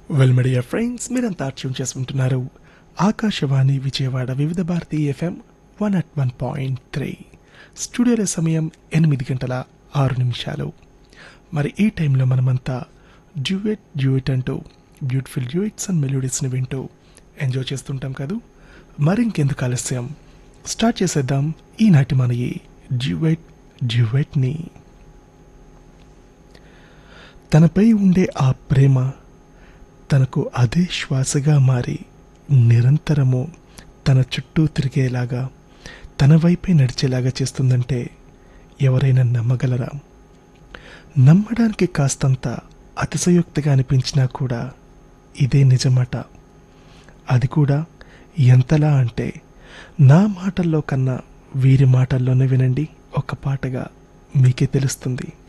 well media friends మీరంతా tune చేసుకుంటున్నారు Akashvani Vijayawada Vividh Bharati FM one at one point three స్టూడియోల సమయం ఎనిమిది గంటల ఆరు నిమిషాలు మరి ఈ టైంలో మనమంతా డ్యూయెట్ డ్యూయెట్ అంటూ బ్యూటిఫుల్ డ్యూయెట్స్ అండ్ మెలోడీస్ని వింటూ ఎంజాయ్ చేస్తుంటాం కదూ మరి ఇంకెందుకు ఆలస్యం స్టార్ట్ చేసేద్దాం ఈనాటి మన ఈ డ్యూయెట్ డ్యూయెట్ని తనపై ఉండే ఆ ప్రేమ తనకు అదే శ్వాసగా మారి నిరంతరము తన చుట్టూ తిరిగేలాగా తన వైపే నడిచేలాగా చేస్తుందంటే ఎవరైనా నమ్మగలరా నమ్మడానికి కాస్తంత అతిశయోక్తిగా అనిపించినా కూడా ఇదే నిజమట అది కూడా ఎంతలా అంటే నా మాటల్లో కన్నా వీరి మాటల్లోనే వినండి ఒక పాటగా మీకే తెలుస్తుంది